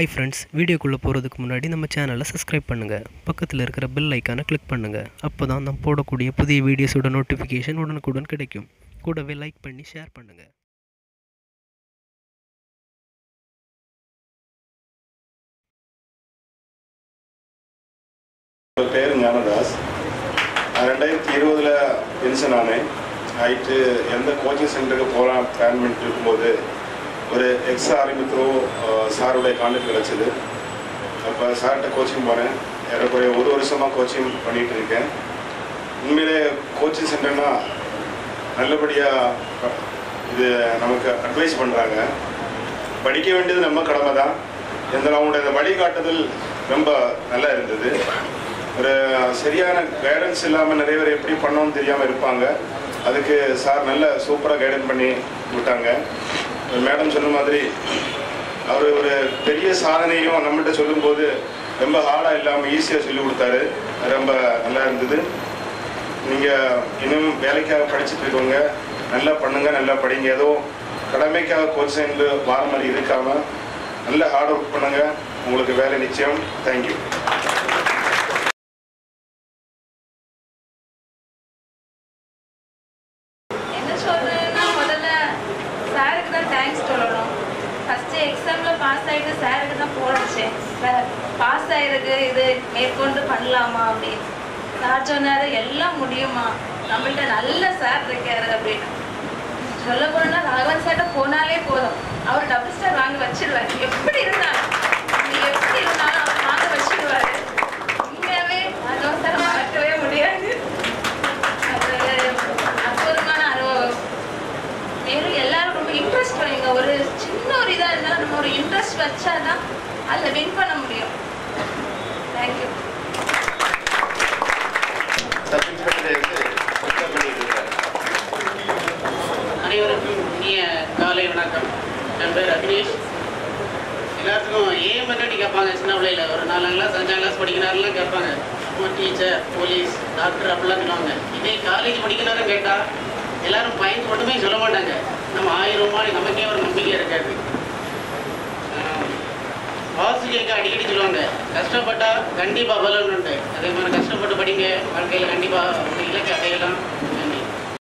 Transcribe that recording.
hi friends வீடியோக்குள்ளே போகிறதுக்கு முன்னாடி நம்ம சேனலை சப்ஸ்கிரைப் பண்ணுங்கள் பக்கத்தில் இருக்கிற பெல் ஐக்கானை கிளிக் பண்ணுங்கள் அப்போ தான் நம்ம போடக்கூடிய புதிய வீடியோஸோட நோட்டிஃபிகேஷன் உடனுக்குடன் கிடைக்கும் கூடவே லைக் பண்ணி ஷேர் பண்ணுங்கள் என் பேர் ஞானதாஸ் நான் ரெண்டாயிரத்தி இருபதில் பென்ஷன் ஆனேன் ஆயிட்டு எந்த கோச்சிங் சென்டருக்கு போகலாம் பிளான் பண்ணிட்டு இருக்கும்போது ஒரு எக்ஸ் ஆர்மி த்ரூ சாருடைய கான்டாக்ட் கிடச்சிது அப்போ சார்கிட்ட கோச்சிங் போனேன் ஏறக்குறைய ஒரு வருஷமாக கோச்சிங் பண்ணிகிட்டு இருக்கேன் உண்மையிலே கோச்சிங் சென்டர்னா நல்லபடியாக இது நமக்கு அட்வைஸ் பண்ணுறாங்க படிக்க வேண்டியது நம்ம கடமை தான் இந்த அவங்களுடைய இந்த வழிகாட்டுதல் ரொம்ப நல்லா இருந்தது ஒரு சரியான கைடன்ஸ் இல்லாமல் நிறைய பேர் எப்படி பண்ணணும்னு தெரியாமல் இருப்பாங்க அதுக்கு சார் நல்ல சூப்பராக கைடன் பண்ணி விட்டாங்க மேடம் சொன்ன மாதிரி அவர் ஒரு பெரிய சாதனையும் நம்மகிட்ட சொல்லும்போது ரொம்ப ஹார்டாக இல்லாமல் ஈஸியாக சொல்லி கொடுத்தாரு அது ரொம்ப நல்லா இருந்தது நீங்கள் இன்னும் வேலைக்காக படிச்சுட்டு இருக்கவங்க நல்லா பண்ணுங்க நல்லா படிங்க ஏதோ கடமைக்காக கோச் சேர்ந்து வார மாதிரி இருக்காம நல்ல ஹார்ட் ஒர்க் பண்ணுங்க உங்களுக்கு வேலை நிச்சயம் தேங்க்யூ என்ன சொல்றேன்னா முதல்ல சாருக்கு தான் தேங்க்ஸ் சொல்லணும் ஃபர்ஸ்ட் எக்ஸாம்ல பாஸ் ஆயிட்டு சாருக்கு தான் போனச்சேன் சார் பாஸ் ஆயிருக்கு இது மேற்கொண்டு பண்ணலாமா அப்படின்னு சார் சொன்னாரு எல்லாம் முடியுமா நம்மள்ட்ட நல்ல சார் இருக்காரு அப்படின்னு சொல்ல போனா ராகவன் சார்ட்ட போனாலே போதும் அவர் டபுள் ஸ்டார் வாங்கி வச்சிருவாரு எப்படி இருந்தாலும் நீ எப்படி இருந்தாலும் அவர் வாங்க வச்சிருவாரு உண்மையாவே ராகவன் சார் மறக்கவே முடியாது அது அற்புதமான அனுபவம் மேலும் எல்லாரும் ரொம்ப இன்ட்ரெஸ்ட் வைங்க ஒரு சின்ன ஒரு இதாக இருந்தாலும் நம்ம ஒரு இன்ட்ரெஸ்ட் வச்சாதான் அதில் வின் பண்ண முடியும் தேங்க்யூ அனைவருக்கும் இனிய காலை வணக்கம் என் பேர் அகினேஷ் எல்லாத்துக்கும் ஏன் முன்னாடி கேட்பாங்க சின்ன பிள்ளையில ஒரு நாலாம் கிளாஸ் அஞ்சாம் கிளாஸ் படிக்கிறாருலாம் கேட்பாங்க அம்மா டீச்சர் போலீஸ் டாக்டர் அப்படிலாம் சொல்லுவாங்க இதே காலேஜ் படிக்கிறாரும் கேட்டால் எல்லாரும் பயந்து மட்டுமே சொல்ல மாட்டாங்க நம்ம ஆயிரம் ரூபாய் நமக்கே ஒரு நம்பிக்கை இருக்காது ஆசிரியருக்கு அடிக்கடி சொல்லுவாங்க கஷ்டப்பட்டா கண்டிப்பாக பலன் உண்டு அதே மாதிரி கஷ்டப்பட்டு படிங்க வாழ்க்கையில் கண்டிப்பாக ஒரு இலக்கை அடையலாம்